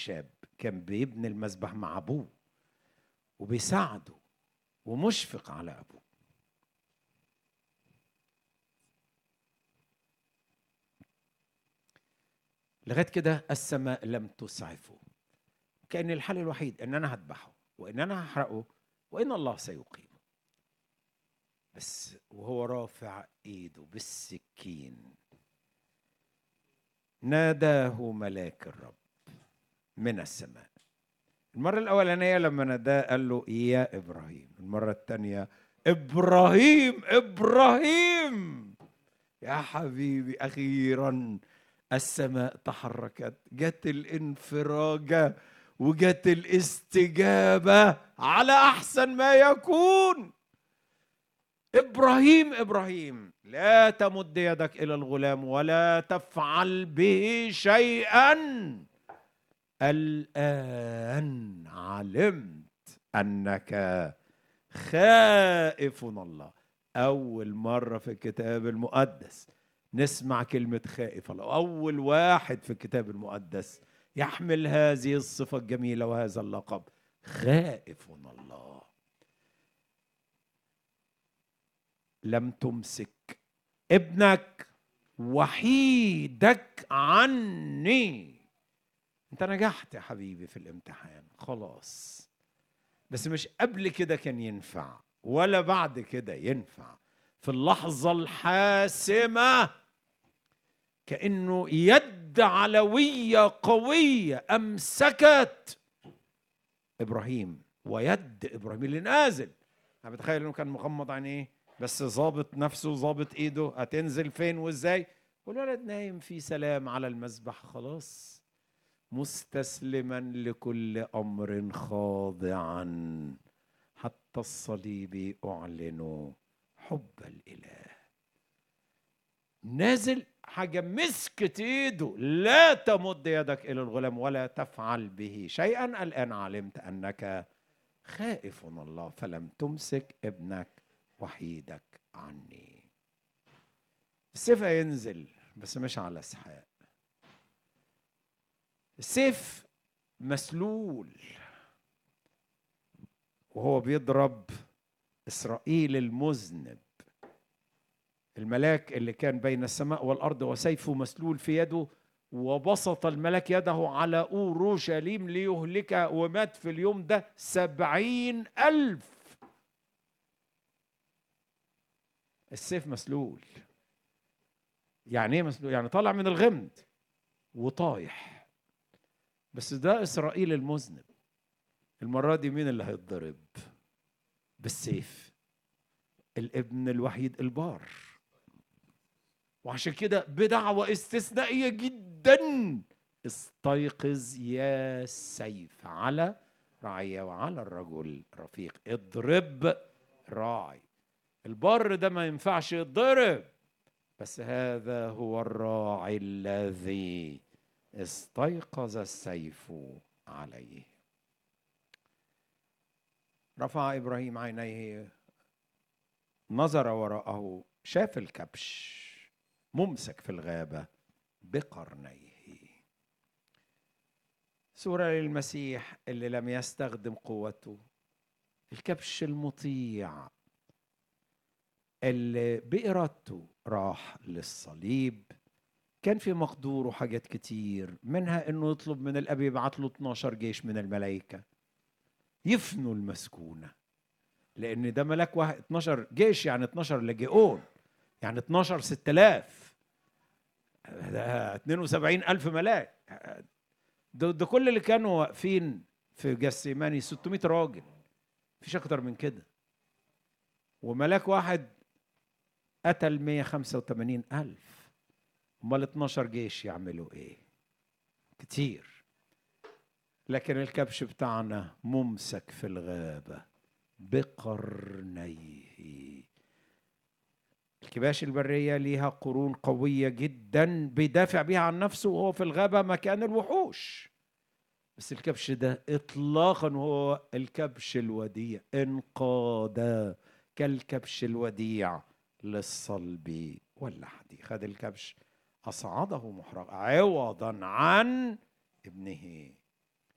شاب كان بيبني المذبح مع ابوه وبيساعده ومشفق على ابوه لغايه كده السماء لم تسعفه كان الحل الوحيد ان انا هذبحه وان انا هحرقه وان الله سيقيمه بس وهو رافع ايده بالسكين ناداه ملاك الرب من السماء المرة الأولانية لما ناداه قال له يا إبراهيم المرة الثانية إبراهيم إبراهيم يا حبيبي أخيرا السماء تحركت جت الانفراجة وجت الاستجابة على أحسن ما يكون ابراهيم ابراهيم لا تمد يدك الى الغلام ولا تفعل به شيئا الان علمت انك خائف الله اول مره في الكتاب المقدس نسمع كلمه خائف الله اول واحد في الكتاب المقدس يحمل هذه الصفه الجميله وهذا اللقب خائف الله لم تمسك ابنك وحيدك عني انت نجحت يا حبيبي في الامتحان خلاص بس مش قبل كده كان ينفع ولا بعد كده ينفع في اللحظة الحاسمة كأنه يد علوية قوية أمسكت إبراهيم ويد إبراهيم اللي نازل أنا بتخيل إنه كان مغمض عينيه بس ظابط نفسه ظابط ايده هتنزل فين وازاي والولد نايم في سلام على المذبح خلاص مستسلما لكل امر خاضعا حتى الصليب اعلن حب الاله نازل حاجة مسكت ايده لا تمد يدك الى الغلام ولا تفعل به شيئا الان علمت انك خائف الله فلم تمسك ابنك وحيدك عني السيف هينزل بس مش على اسحاق السيف مسلول وهو بيضرب اسرائيل المذنب الملاك اللي كان بين السماء والارض وسيفه مسلول في يده وبسط الملاك يده على اورشليم ليهلكها ومات في اليوم ده سبعين الف السيف مسلول يعني ايه مسلول يعني طالع من الغمد وطايح بس ده اسرائيل المذنب المره دي مين اللي هيتضرب بالسيف الابن الوحيد البار وعشان كده بدعوة استثنائية جدا استيقظ يا سيف على رعية وعلى الرجل رفيق اضرب راعي البر ده ما ينفعش يتضرب بس هذا هو الراعي الذي استيقظ السيف عليه رفع ابراهيم عينيه نظر وراءه شاف الكبش ممسك في الغابه بقرنيه صوره للمسيح اللي لم يستخدم قوته الكبش المطيع اللي بإرادته راح للصليب كان في مقدوره حاجات كتير منها انه يطلب من الاب يبعت له 12 جيش من الملائكه يفنوا المسكونه لان ده ملاك واحد 12 جيش يعني 12 لجيئون يعني 12 6000 ده 72 ألف ملاك ده, ده كل اللي كانوا واقفين في جسيماني 600 راجل مفيش أكتر من كده وملاك واحد قتل 185 ألف أمال 12 جيش يعملوا إيه؟ كتير لكن الكبش بتاعنا ممسك في الغابة بقرنيه الكباش البرية ليها قرون قوية جدا بيدافع بيها عن نفسه وهو في الغابة مكان الوحوش بس الكبش ده اطلاقا هو الكبش الوديع انقاد كالكبش الوديع للصلب واللحد خد الكبش أصعده محرقا عوضا عن ابنه